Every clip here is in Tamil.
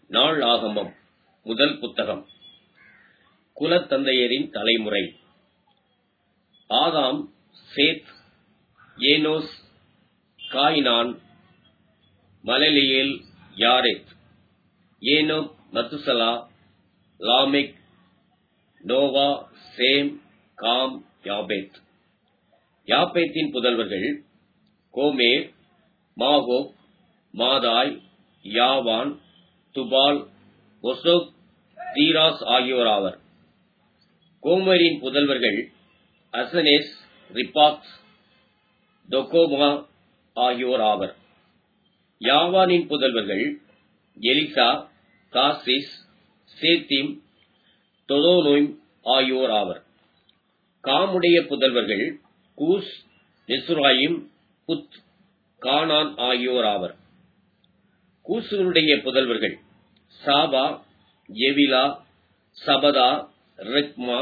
நாள் ஆகமம் முதல் புத்தகம் குலத்தந்தையரின் தலைமுறை Adam Seth Enos Cainan Mahalaleel Jared Enoch Methuselah Lamech Noah Shem Ham Japheth யாபேத்தின் புதல்வர்கள் Gomer Magog Madai Javan Tubal ஒசோக் தீராஸ் ஆகியோராவர் கோமரின் புதல்வர்கள் அசனேஸ் ரிபாக்ஸ் தொகோமா ஆகியோர் ஆவர் யாவானின் புதல்வர்கள் எலிசா காசிஸ் சேத்திம் தொதோனோய்ம் ஆகியோர் ஆவர் காமுடைய புதல்வர்கள் கூஸ் எசுராயிம் புத் கானான் ஆகியோர் ஆவர் கூசுனுடைய புதல்வர்கள் சாபா எவிலா சபதா ரெக்மா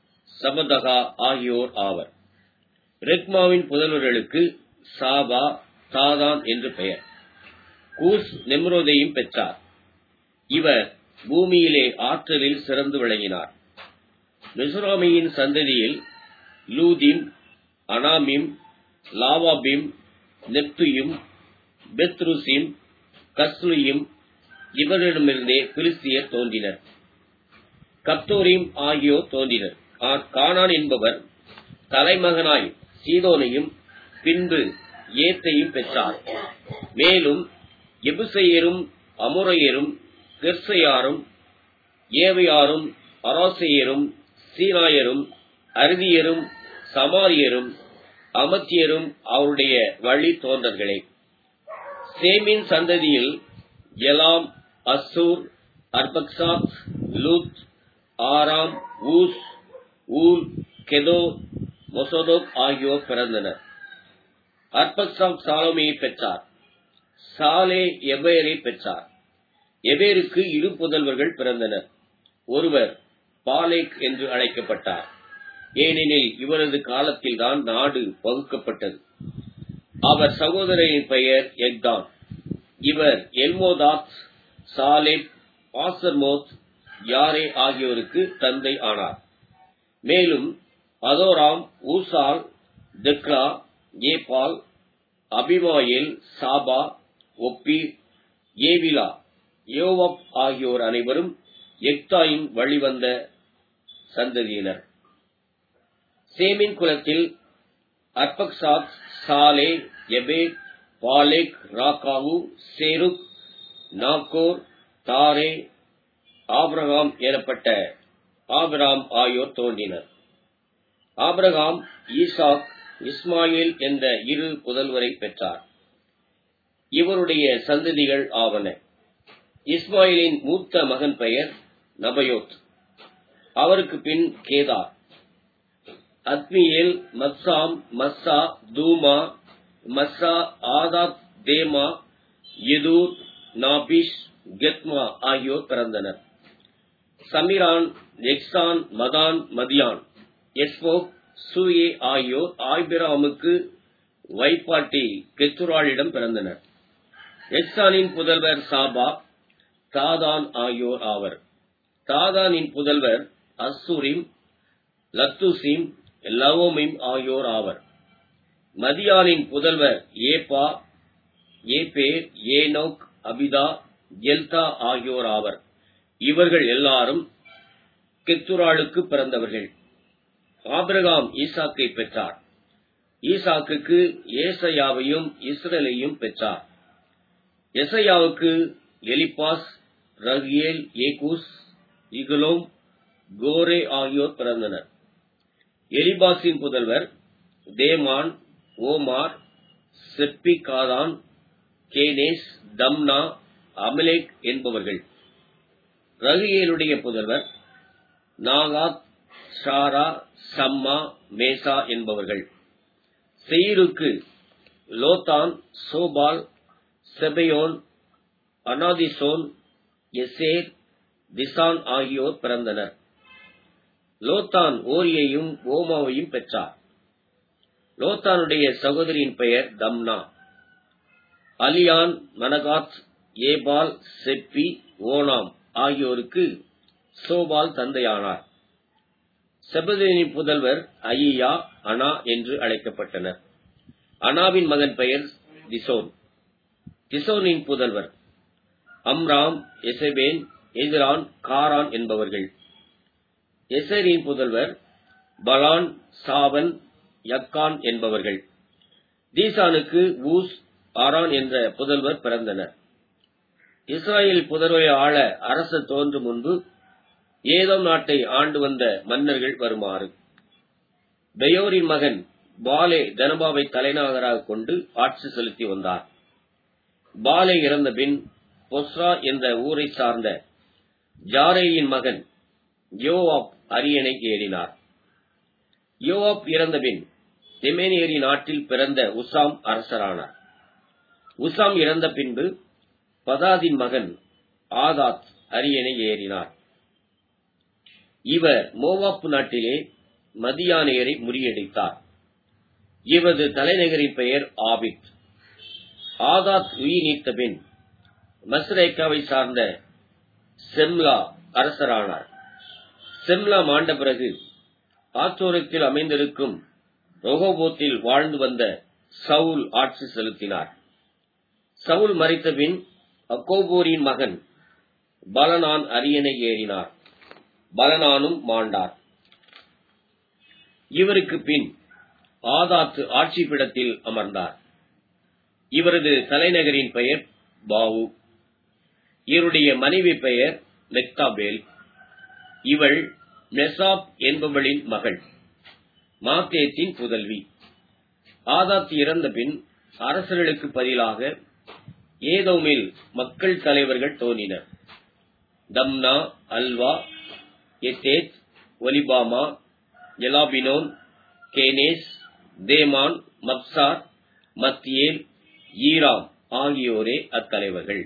சபதகா ஆகியோர் ஆவர் ரெக்மாவின் புதல்வர்களுக்கு சாபா தாதான் என்று பெயர் கூஸ் நெம்ரோதையும் பெற்றார் இவர் பூமியிலே ஆற்றலில் சிறந்து விளங்கினார் மிசுராமியின் சந்ததியில் லூதிம் அனாமிம் லாவாபிம் நெப்துயும் பெத்ருசிம் கஸ்லுயும் இவரிடமிருந்தே பிலிஸ்தியர் தோன்றினர் கப்தோரிம் ஆகியோர் தோன்றினர் கானான் என்பவர் தலைமகனாய் சீதோனையும் பின்பு ஏத்தையும் பெற்றார் மேலும் எபுசையரும் அமுரையரும் கெர்சையாரும் ஏவையாரும் அராசையரும் சீனாயரும் அருதியரும் சமாரியரும் அமத்தியரும் அவருடைய வழி தோன்றர்களே சேமின் சந்ததியில் Elam Asshur Arphaxad Lud Aram Uz Hul Gether Mosoch ஆகியோர் பிறந்தனர் அர்பக்சாம் சாலோமியை பெற்றார் சாலே எபேரை பெற்றார் எபேருக்கு இரு புதல்வர்கள் பிறந்தனர் ஒருவர் பாலேக் என்று அழைக்கப்பட்டார் ஏனெனில் இவரது காலத்தில்தான் நாடு பகுக்கப்பட்டது அவர் சகோதரரின் பெயர் எக்தான் இவர் எல்மோதாத் சாலேப் ஆசர்மோத் யாரே ஆகியோருக்கு தந்தை ஆனார் மேலும் அதோராம் ஊசால் தெக்ரா ஏபால் அபிமாயில் சாபா ஒப்பி ஏவிலா யோவப் ஆகியோர் அனைவரும் எக்தாயின் வழிவந்த சந்ததியினர் சேமின் குலத்தில் அர்பக்சாத் சாலே எபேத் பாலேக் ராக்காவு சேருக் நாக்கோர் தாரே ஆப்ரகாம் எனப்பட்ட ஆபிராம் ஆகியோர் தோன்றினர் ஆபிரகாம் ஈசாக் இஸ்மாயில் என்ற இரு புதல்வரை பெற்றார் இவருடைய சந்ததிகள் ஆவன இஸ்மாயிலின் மூத்த மகன் பெயர் நபயோத் அவருக்கு பின் கேதார் அத்மியேல் மத்சாம் மஸ்ஸா தூமா மஸ்ஸா ஆதாத் தேமா எதூர் நாபிஷ் கெத்மா ஆகியோர் பிறந்தனர் சமிரான் எக்ஸான் மதான் மதியான் எஸ்போக் சூயே ஆகியோர் ஆய்பிராமுக்கு வைப்பாட்டி கெத்துராளிடம் பிறந்தனர் எக்ஸானின் புதல்வர் சாபா தாதான் ஆகியோர் ஆவர் தாதானின் புதல்வர் அசூரிம் லத்துசிம் லவோமிம் ஆகியோர் ஆவர் மதியானின் புதல்வர் ஏப்பா ஏபேர் ஏனோக் அபிதா எல்தா ஆகியோர் ஆவர் இவர்கள் எல்லாரும் கெத்துராளுக்கு பிறந்தவர்கள் ஆபிரகாம் ஈசாக்கை பெற்றார் ஈசாக்குக்கு ஏசையாவையும் இஸ்ரேலையும் பெற்றார் எசையாவுக்கு எலிபாஸ் ரகியேல் ஏகூஸ் இகலோம் கோரே ஆகியோர் பிறந்தனர் எலிபாஸின் புதல்வர் தேமான் ஓமார் செப்பி காதான் கேனேஸ் தம்னா அமலேக் என்பவர்கள் ரகியேலுடைய புதல்வர் நாகாத் ஷாரா சம்மா மேசா என்பவர்கள் செயிருக்கு லோதான் சோபால் செபயோன் அனாதிசோன் எசேர் திசான் ஆகியோர் பிறந்தனர் லோத்தான் ஓரியையும் ஓமாவையும் பெற்றார் லோத்தானுடைய சகோதரியின் பெயர் தம்னா அலியான் மனகாத் ஏபால் செப்பி ஓனாம் ஆகியோருக்கு சோபால் தந்தையானார் செபதேனின் புதல்வர் அயியா அனா என்று அழைக்கப்பட்டனர் அனாவின் மகன் பெயர் திசோன் திசோனின் புதல்வர் அம்ராம் எசபேன் எதிரான் காரான் என்பவர்கள் எசரின் புதல்வர் பலான் சாவன் யக்கான் என்பவர்கள் தீசானுக்கு ஊஸ் ஆரான் என்ற புதல்வர் பிறந்தனர் இஸ்ராயேல் புதல்வரை ஆள அரசு தோன்றும் முன்பு ஏதோ நாட்டை ஆண்டு வந்த மன்னர்கள் வருமாறு பெயோரின் மகன் பாலே தனபாவை தலைநகராக கொண்டு ஆட்சி செலுத்தி வந்தார் பாலே இறந்த பின் பொஸ்ரா என்ற ஊரை சார்ந்த ஜாரேயின் மகன் யோவாப் அரியணை ஏறினார் யோவாப் இறந்த பின் தெமேனியரி நாட்டில் பிறந்த உசாம் அரசரானார் உசாம் இறந்த பின்பு பதாதின் மகன் ஆதாத் அரியணை ஏறினார் இவர் மோவாப்பு நாட்டிலே மதியானையரை முறியடித்தார் இவரது தலைநகரின் பெயர் ஆபித் ஆதாத் உயிர் நீத்த பின் மஸ்ரேக்காவை சார்ந்த செம்லா அரசரானார் செம்லா மாண்ட பிறகு ஆத்தோரத்தில் அமைந்திருக்கும் ரொகோபோத்தில் வாழ்ந்து வந்த சவுல் ஆட்சி செலுத்தினார் சவுல் மறைத்த பின் அக்கோபோரின் மகன் பலனான் அரியணை ஏறினார் பலனானும் மாண்டார் இவருக்கு பின் ஆதாத்து ஆட்சி பிடத்தில் அமர்ந்தார் இவரது தலைநகரின் பெயர் பாவு இவருடைய மனைவி பெயர் மெக்தாபேல் இவள் மெசாப் என்பவளின் மகள் மாத்தேத்தின் புதல்வி ஆதாத் இறந்த பின் அரசர்களுக்கு பதிலாக ஏதோமில் மக்கள் தலைவர்கள் தோன்றினர் தம்னா அல்வா எத்தேத் ஒலிபாமா எலாபினோன் கேனேஸ் தேமான் மப்சார் மத்தியேல் ஈராம் ஆகியோரே அத்தலைவர்கள்